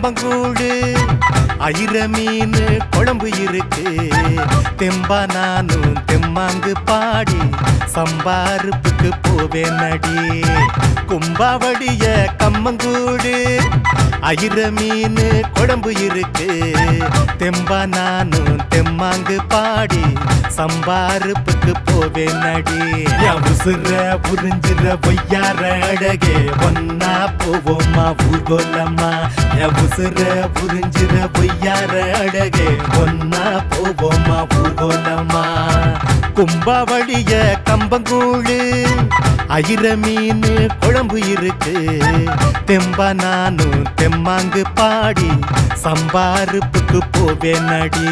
கம்பங்கூடு ஐர மீன் குழம்பு இருக்கு தெம்பா நானும் தெம்மாங்கு பாடி சம்பாருப்புக்கு போவேன் நடி கும்பாவடிய கம்மங்கூடு ஐர மீன் குழம்பு இருக்கு தெம்பா நானும் தெம்மாங்கு பாடி சம்பாருப்புக்கு போவேன் நடி என் உசுர புரிஞ்சிற பொய்யார அழகே ஒன்னா போவோமா ஊர்கோலம்மா என் உசுர புரிஞ்சிற பொய்யார அழகே ஒன்னா போவோமா ஊர்கோலம்மா கும்பாவளிய கம்பங்கூழு ஐர மீன் குழம்பு இருக்கு தெம்பா நானும் தெம்மாங்கு பாடி சம்பாருப்புக்கு போவேன் நடி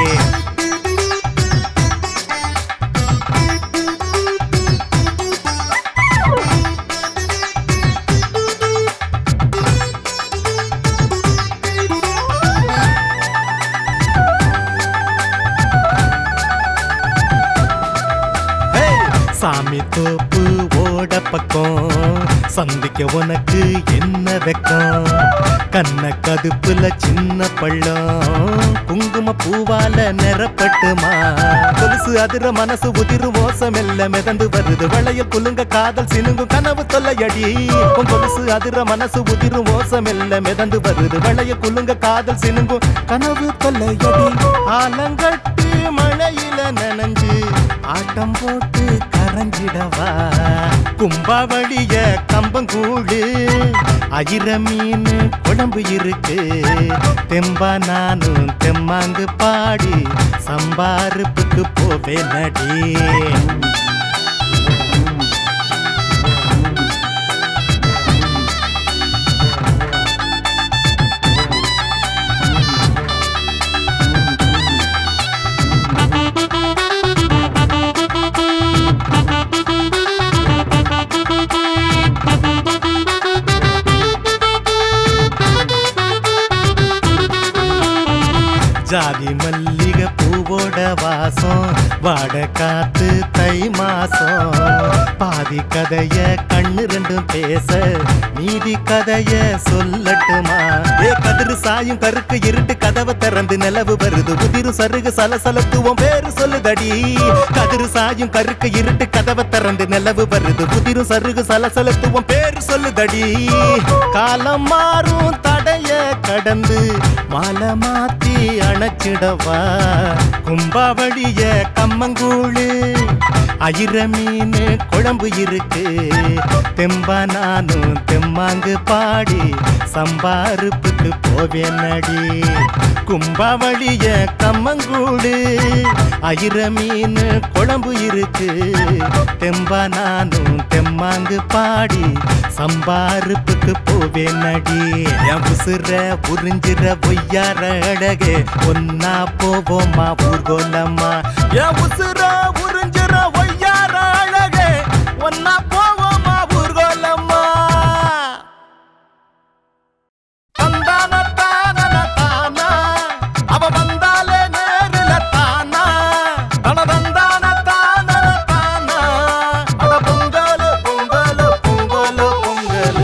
சாமி தோப்பு ஓட பக்கம் சந்திக்க உனக்கு என்ன வெக்கம் கண்ண கதுப்புல சின்ன பள்ளம் குங்கும பூவால நிறப்பட்டுமா கொலுசு அதிர மனசு உதிரு ஓசம் எல்ல மிதந்து வருது வளைய குலுங்க காதல் சினுங்கும் கனவு தொல்லையடி உன் கொலுசு அதிர மனசு உதிரு ஓசம் எல்ல மிதந்து வருது வளைய குலுங்க காதல் சினுங்கும் கனவு தொல்லையடி ஆலங்கட்டு மழையில நனைஞ்சு ஆட்டம் போட்டு கரைஞ்சிடவா கும்பாவளிய கம்பங்கூடு அயிர மீன் குழம்பு இருக்கு தெம்பா நானும் தெம்மாங்கு பாடி சம்பாருப்புக்கு போவேன் நடி ஜாதி மல்லிகை பூவோட வாசம் வாட காத்து தை மாசம் பாதி கதைய கண்ணு ரெண்டும் பேச மீதி கதைய சொல்லட்டுமா ஏ கதிரு சாயும் கருக்கு இருட்டு கதவை திறந்து நிலவு வருது உதிரும் சருகு சலசலத்துவம் பேரு சொல்லுதடி கதிரு சாயும் கருக்கு இருட்டு கதவை திறந்து நிலவு வருது உதிரும் சருகு சலசலத்துவம் பேரு சொல்லுதடி காலம் மாறும் தடைய கடந்து மாலை மாத்தி அணைச்சிடவா கும்பாவளிய கம்மங்கூழு அயிர மீன் குழம்பு இருக்கு தெம்பா நானும் தெம்மாங்கு பாடி சம்பாருப்புக்கு போவேன் நடி கும்பாவளிய கம்மங்கூடு அயிர மீன் குழம்பு இருக்கு தெம்பா நானும் தெம்மாங்கு பாடி சம்பாருப்புக்கு போவேன் நடி என் உசுர புரிஞ்சிற பொய்யார அழகே ஒன்னா போவோமா ஊர்கோலம்மா என் உசுர புரிஞ்சிற பொய்யார அழகே ஒன்னா போவோமா ஊர்கோலம்மா தந்தான தானன தானா அவ வந்தாலே நேருல தானா தன தந்தான தானன தானா அட பொங்கலு பொங்கலு பொங்கலு பொங்கலு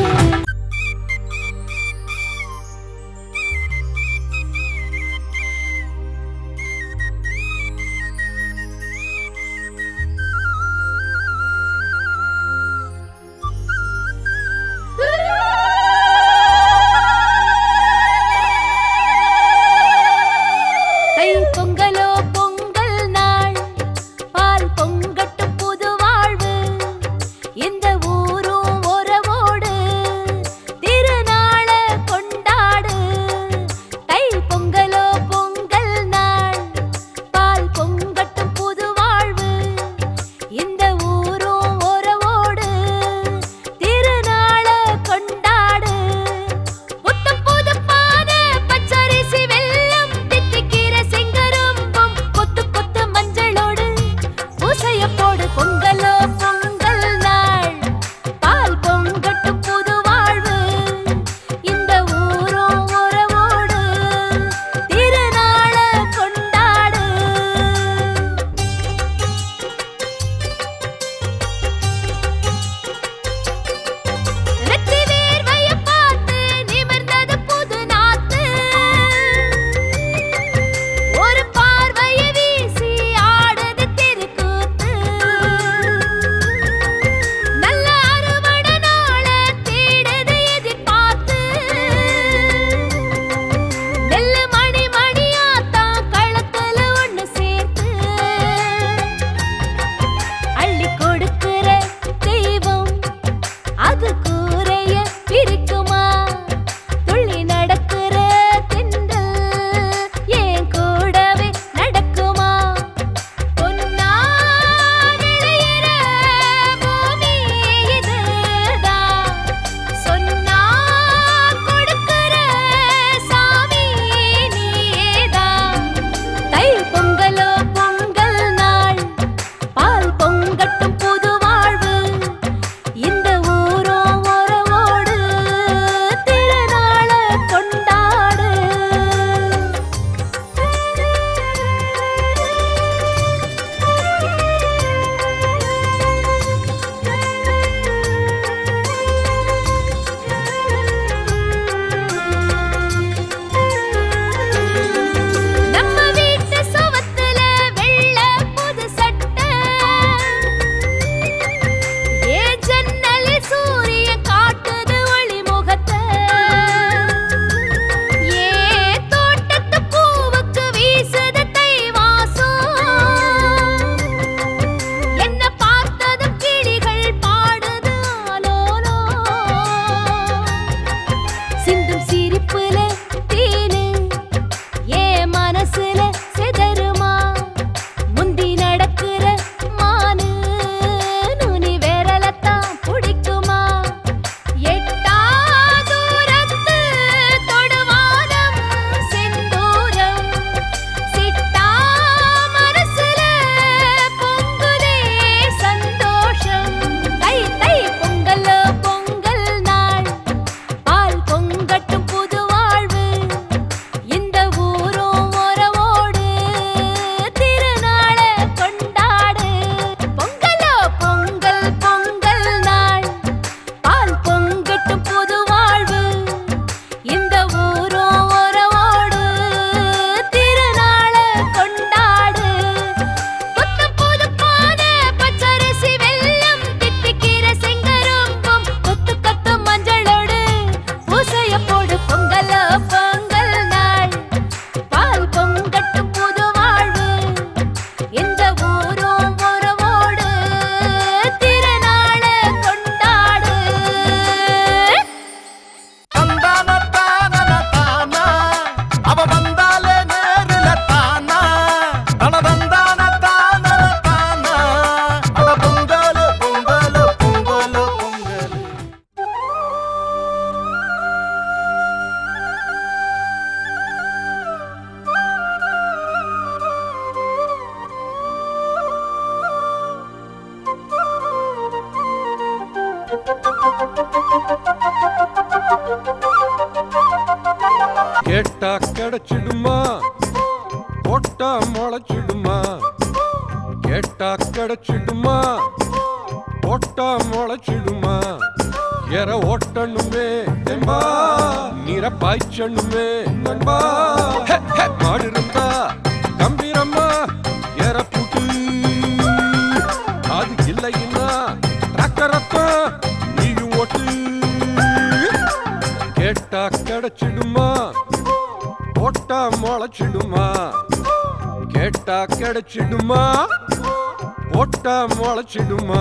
கேட்டா கிடைச்சிடுமா போட்டா முளைச்சிடுமா கேட்டா கிடைச்சிடுமா போட்டா முளைச்சிடுமா எற ஓட்டணுமே தெம்பா நீர பாய்ச்சணுமே நண்பா ஹே, ஹே, மாடு இருந்தா கம்பீரமா எற புட்டு அது இல்லைன்னா டிராக்டரத்தான் நீயும் ஓட்டு கேட்டா கிடைச்சிடுமா போட்டா முளைச்சிடுமா கேட்டா கிடைச்சிடுமா போட்டா முளைச்சிடுமா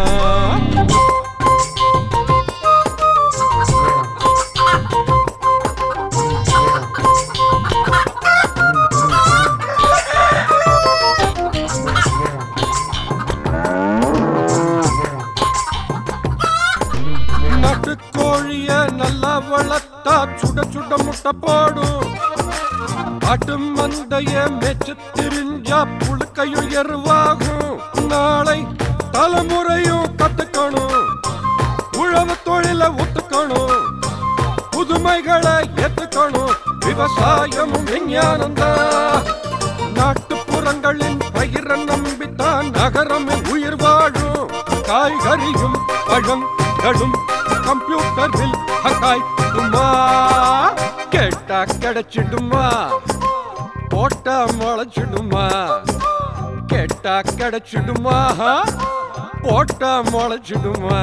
நாட்டுக்கோழிய நல்லா வளர்த்தா சுட சுட முட்டை போடும் ஆட்டு மந்தைய மேச்சு திரிஞ்சா புழுக்கையும் எருவாகும் நாளை தலைமுறையும் கத்துக்கணும் உழவு தொழில ஒத்துக்கணும் புதுமைகளை ஏத்துக்கணும் விவசாயமும் விஞ்ஞானம் தான் நாட்டுப்புறங்களின் பயிரை நம்பித்தான் நகரமில் உயிர் வாழும் காய்கறியும் பழங்களும் கம்ப்யூட்டரில் காய்க்குமா கேட்டா கிடைச்சிடுமா போட்டா முளைச்சிடுமா கேட்டா கிடைச்சிடுமா போட்டா முளைச்சிடுமா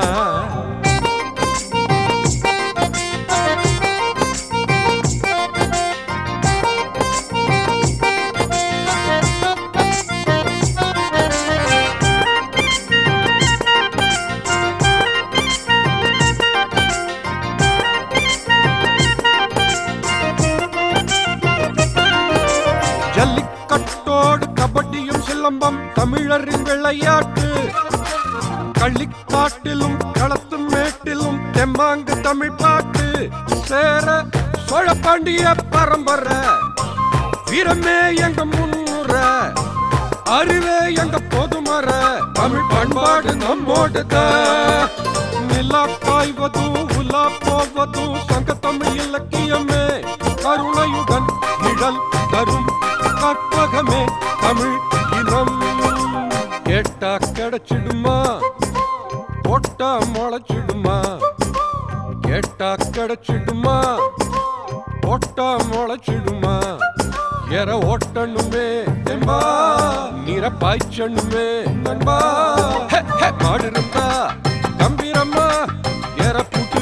ஜல்லிக்கட்டோடு கபடியும் சிலம்பம் தமிழரின் விளையாட்டு கள்ளிக்காட்டிலும் களத்து மேட்டிலும் தெம்மாங்கு தமிழ் பாட்டு சேர சோழ பாண்டிய பரம்பரை வீரமே எங்க முன்னுற அறிவே எங்க பொதுமர தமிழ் பண்பாடு நம்மோடு நிலா காய்வதும் உலா போவதும் சங்க தமிழ் இலக்கியமே கருணையுடன் நிழல் தரும் கற்பகமே தமிழ் இனம் கேட்டா கிடைச்சிடுமா போட்டா முளைச்சிடுமா கேட்டா கிடைச்சிடுமா போட்டா முளைச்சிடுமா எற ஓட்டணுமே தெம்பா நீர பாய்ச்சணுமே நண்பா ஹே, ஹே, மாடு இருந்தா கம்பீரமா எற புட்டு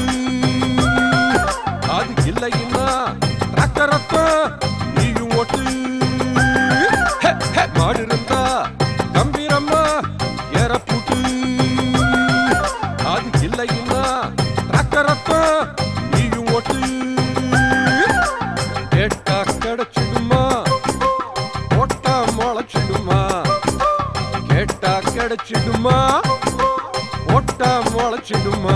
அது இல்லைன்னா டிராக்டரத்தான் நீயும் ஓட்டு ஹே, ஹே, மாடு இருந்தா கம்பீரமா எற புட்டு அது இல்லைன்னா டிராக்டரத்தான் நீயும் ஓட்டு கேட்டா கிடைச்சிடுமா போட்டா முளைச்சிடுமா கேட்டா கிடைச்சிடுமா போட்டா முளைச்சிடுமா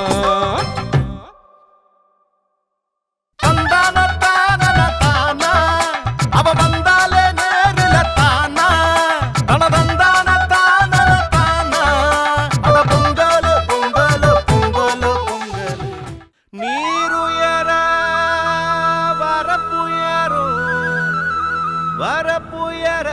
தந்தான தானன தானா அவ வந்தாலே நேரில தானா தன தந்தான தானன தானா அட பொங்கலு பொங்கலு பொங்கலு பொங்கலு நீருயர வரப்புயரும் வரப்புயர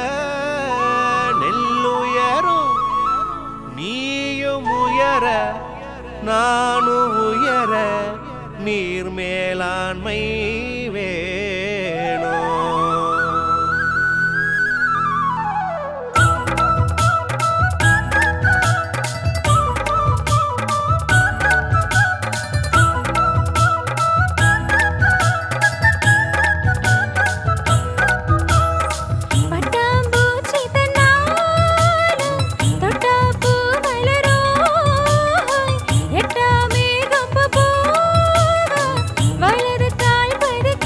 நெல்லுயரும் நீயும் உயர நானும் உயர நீர் மேலாண்மை வேணும் பட்டாம்பூச்சி தன்னாலும் தொட்டா பூ மலரோய் எட்டா மேகம் போக வலது கால் பதுக்க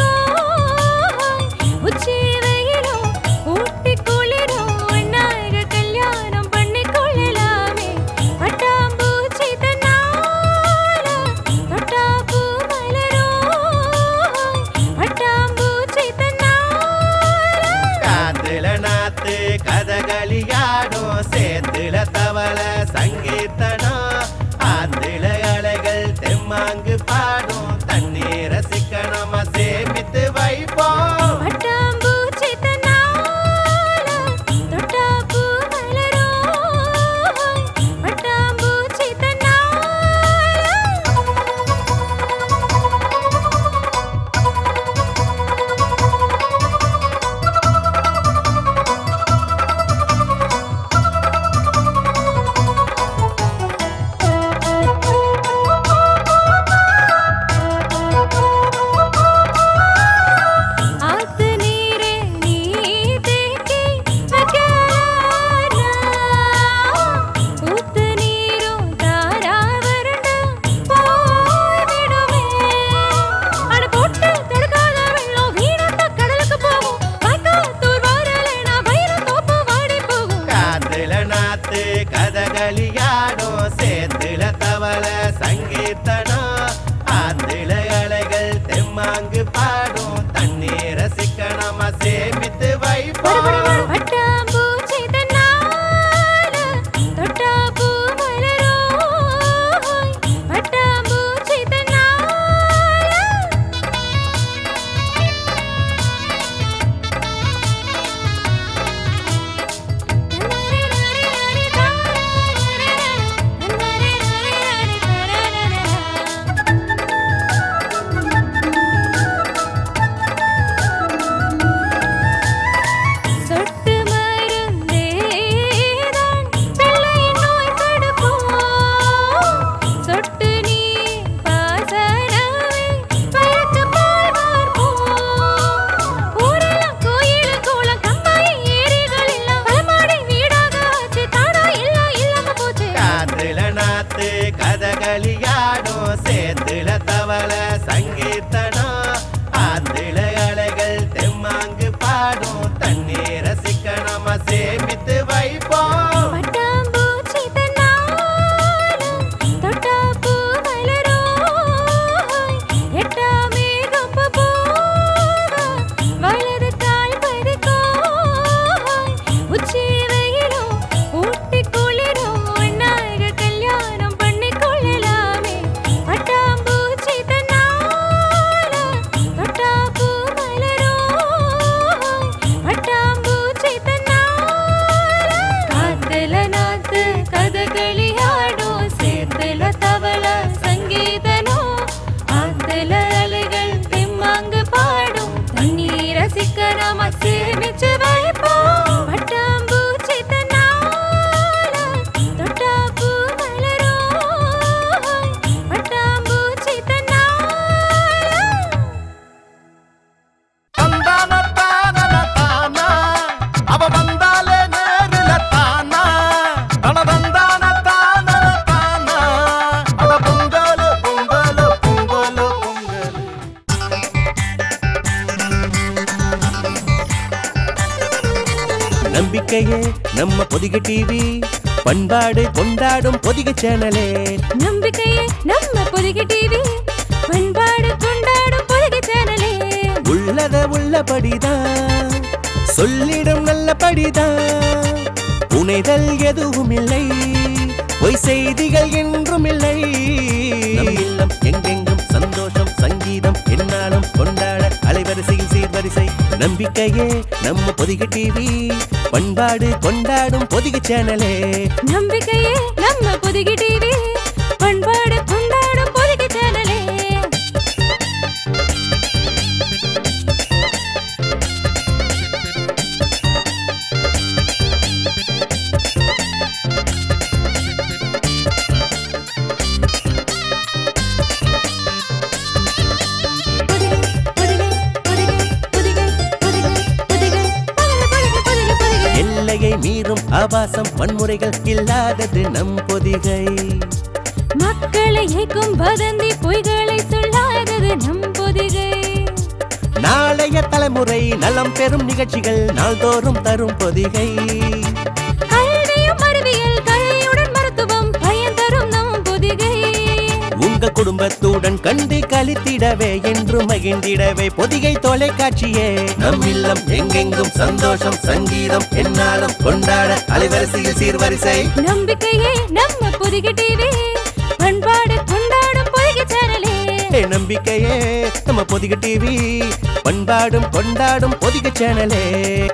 பட்டாம்பூச்சி தன்னால தொட்டா பூ மலரோய் பட்டாம்பூச்சி தன்னால சொட்டு மருந்தேதான் வெள்ளை நோய் தடுப்போம் சொட்டு நீர் பாசனமே பறக்க பால் வார்ப்போம் ஊரெல்லாம் கோயில் குளம் கம்பாய் ஏரிகள் எல்லாம் பலமாடி வீடாக ஆச்சு தானா இல்ல இல்லாம போச்சு காத்துல நாத்து கதகளியாடும் சேத்துல தவள சங்கீர்த்தனம் ஆத்துல அலைகள் தெம்மாங்கு பாடும் தண்ணீர சிக்கனமா சேமித்து வைப்போம் பட்டாம்பூச்சி தன்னால தொட்டா பூ மலரோய் எட்டா மேகம் போக வலது கால் பதிக்கோய் உச்சி வெயிலும் ஊட்டி குளிரும் ஒன்னாக கல்யாணம் பண்ணி கொள்ளலாமே பட்டாம்பூச்சி தன்னால தொட்டா பூ மலரோய் பட்டாம்பூச்சி தன்னால காத்துல நாத்து கதகளி ஆடும் சேர்த்துல தவள சங்கீதனோ ஆத்துல அலைகள் திம்மாங்கு பாடும் தண்ணீர சிக்கனமா சேமிச்சு வைப்போம் பட்டாம்பூச்சி தன்னால தொட்டா பூ மலரோய் பட்டாம்பூச்சி தன்னால தந்தான தானன தானா அவ வந்தாலே நேருல தானா அட தந்தான தானன தானா அட பொங்கலு பொங்கலு பொங்கலு பொங்கலு நம்பிக்கையே நம்ம பொதிகை டிவி பண்பாடு கொண்டாடும் பொதிகை சேனலே நம்பிக்கையே நம்ம பொதிகை டிவி பண்பாடு கொண்டாடும் பொதிகை சேனலே உள்ளத உள்ளபடிதான் சொல்லிடும் நல்லபடிதான் புனைதல் எதுவும் இல்லை பொய் செய்திகள் என்றும் இல்லை நம் இல்லம் எங்கெங்கும் சந்தோஷம் சங்கீதம் என்னாலும் கொண்டாட அலைவரிசையில் சீர்வரிசை நம்பிக்கையே நம்ம பொதிகை டிவி பண்பாடு கொண்டாடும் பொதிகை சேனலே நம்பிக்கையே நம்ம பொதிகை டிவி பண்பாடு கொண்டாடும் பொதிகை சேனலே பொதிகை பொதிகை பொதிகை பொதிகை பொதிகை பொதிகை பொதிகை பொதிகை பொதிகை எல்லையை மீறும் ஆபாசம் வன்முறைகள் இல்லாதது நம் பொதிகை மக்களை ஏக்கும் வதந்தி பொய்களை சொல்லாதது நம் பொதிகை நாளைய தலைமுறை நலம் பெறும் நிகழ்ச்சிகள் நாள்தோறும் தரும் பொதிகை கல்வியும் அறிவியல் கலையுடன் மருத்துவம் பயன் தரும் நம் பொதிகை உங்க குடும்பத்துடன் கண்டு கழித்திடவே என்று மகிழ்ந்திடவே பொதிகை தொலைக்காட்சியே நம் இல்லம் எங்கெங்கும் சந்தோஷம் சங்கீதம் என்னாலும் கொண்டாட அலைவரிசையில் சீர்வரிசை நம்பிக்கையே நம்ம பொதிகை டிவி பண்பாடு கொண்டாடும் பொதிகை சேனலே ஏ நம்பிக்கையே நம்ம பொதிகை டிவி பண்பாடும் கொண்டாடும் பொதிகை சேனலே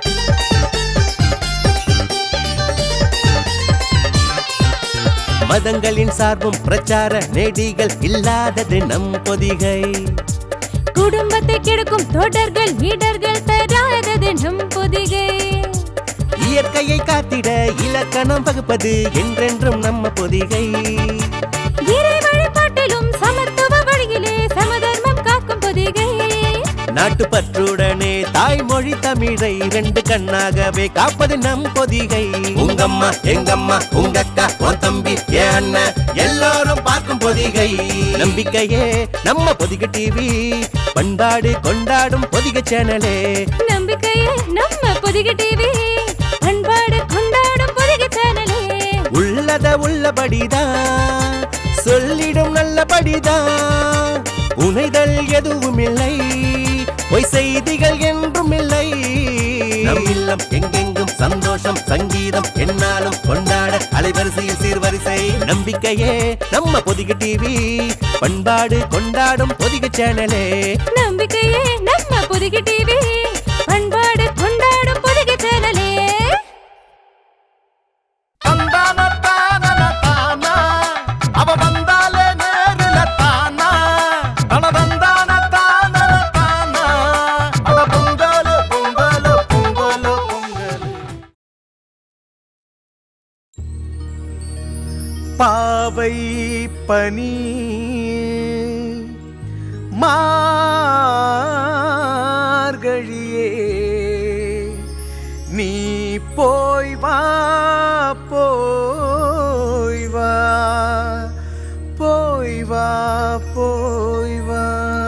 மதங்களின் சார்பும் பிரச்சார நெடிகள் இல்லாதது நம் பொதிகை குடும்பத்தை கெடுக்கும் தொடர்கள் வீடர்கள் தராதது நம் பொதிகை இயற்கையை காத்திட இலக்கணம் வகுப்பது என்றென்றும் நம்ம பொதிகை இறை வழிபாட்டிலும் சமத்துவ வழியிலே சமதர்மம் காக்கும் பொதிகை நாட்டுப்பற்றுடனே தாய்மொழி தமிழை ரெண்டு கண்ணாகவே காப்பது நம் பொதிகை உங்கம்மா எங்கம்மா உங்க அக்கா உன் தம்பி என் அண்ணன் எல்லாரும் பார்க்கும் பொதிகை நம்பிக்கையே நம்ம பொதிகை டிவி பண்பாடு கொண்டாடும் பொதிகை சேனலே நம்பிக்கையே நம்ம பொதிகை டிவி பண்பாடு கொண்டாடும் பொதிகை சேனலே உள்ளத உள்ளபடிதான் சொல்லிடும் நல்லபடிதான் புனைதல் எதுவும் இல்லை பொய் செய்திகள் என்றும் இல்லை நம் இல்லம் கொண்டாட்டம் என்னாலும் கொண்டாட அலைவரிசையில் சீர்வரிசை நம்பிக்கையே நம்ம பொதிகை டிவி பண்பாடு கொண்டாடும் பொதிகை சேனலே நம்பிக்கையே நம்ம புதுகி டிவி பண்பாடு கொண்டாடும் புதுகை சேனலே தந்தான தானன தானா அவ வந்தாலே நேருல தானா தன தந்தான தானன தானா அவ பொங்கலு பொங்கலு பொங்கலு பொங்கலு பாவை பனி மார்கழியே நீ போய் வா போய் வா போய் வா போய் வா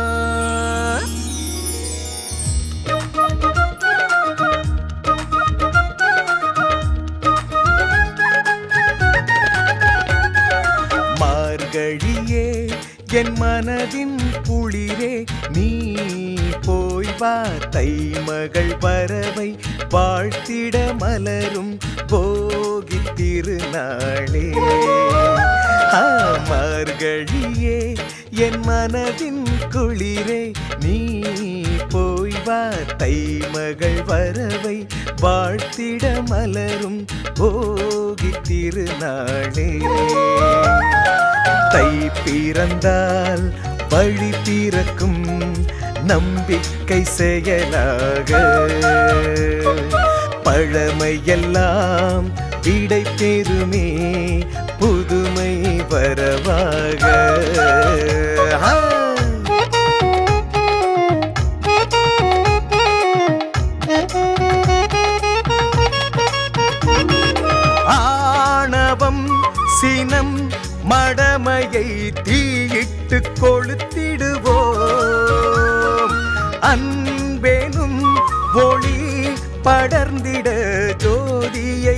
மார்கழியே என் மனதின் குளிரே நீ போய் வா தைமகள் பறவை வாழ்த்திட மலரும் போகி திருநாளே ஆ, மார்கழியே என் மனதின் குளிரே நீ போய் வா தைமகள் வரவை வாழ்த்திட மலரும் போகி திருநாளே தை பிறந்தால் வழி பிறக்கும் நம்பிக்கை செயலாக பழமையெல்லாம் விடை பெறுமே புதுமை வரவாக ஆ! ஆணவம் சினம் மடமையை தீயிட்டு கொளுத்திடுவோம் அன்பெனும் ஒளி படர்ந்திட ஜோதியை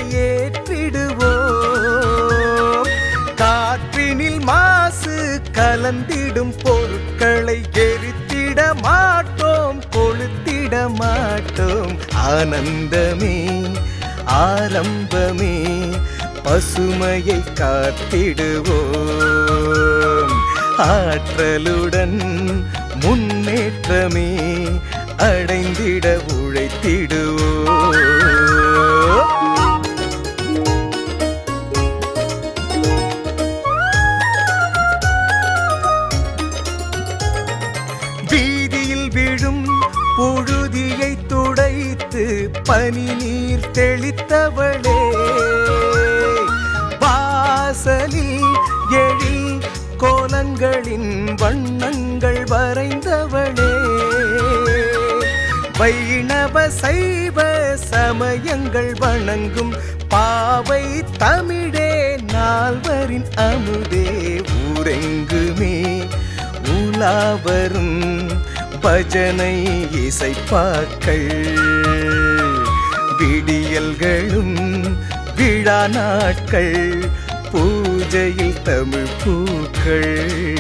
ஏற்றிடுவோம் காற்றினில் மாசு கலந்திடும் பொருட்களை எரித்திட மாட்டோம் கொளுத்திட மாட்டோம் ஆனந்தமே ஆரம்பமே பசுமையை காத்திடுவோம் ஆற்றலுடன் முன்னேற்றமே அடைந்திட உழைத்திடுவோம் வீதியில் விழும் புழுதியை துடைத்து பனி நீர் தெளித்தவளே வாசலில் எழில் கோலங்களின் வண்ணங்கள் வரைந்தவளே வைணவ சைவ சமயங்கள் வணங்கும் பாவை தமிழே நால்வரின் அமுதே ஊரெங்குமே உலாவரும் பஜனை இசைப்பாக்கள் விடியல்களும் விழா நாட்கள் பூஜையில் தமிழ் பூக்கள்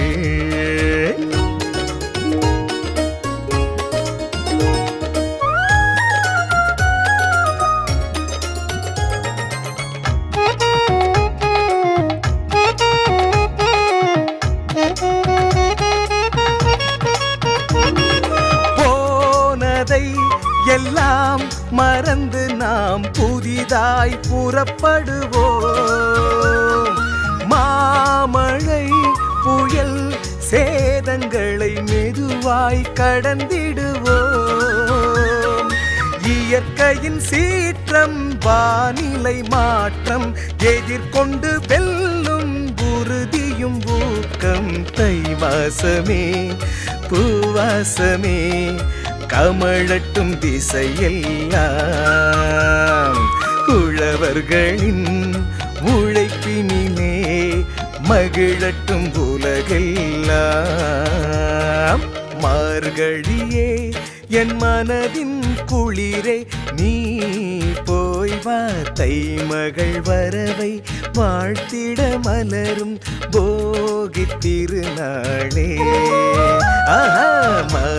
போனதை எல்லாம் மறந்து நாம் புதிதாய் புறப்படுவோம் மாமழை புயல் சேதங்களை மெதுவாய் கடந்திடுவோம் இயற்கையின் சீற்றம் வானிலை மாற்றம் எதிர்கொண்டு வெல்லும் உறுதியும் ஊக்கம் தை மாசமே பூவாசமே கமழட்டும் திசையெல்லாம் உழவர்களின் உழைப்பினிலே மகிழட்டும் உலகெல்லாம் மார்கழியே என் மனதின் குளிரே நீ போய் வா தைமகள் வரவை வாழ்த்திட மலரும் போகி திருநாளே ஆஹா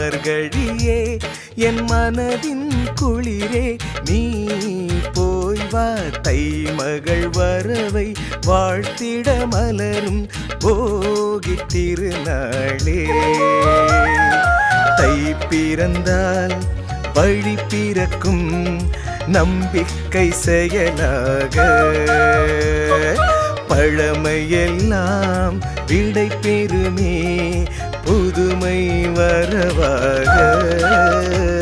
மார்கழியே என் மனதின் குளிரே நீ போய் வா தை மகள் வரவை வாழ்த்திட மலரும் போகி திருநாளே தை பிறந்தால் வழி பிறக்கும் நம்பிக்கை செயலாக பழமையெல்லாம் விடை பெறுமே புதுமை வரவாக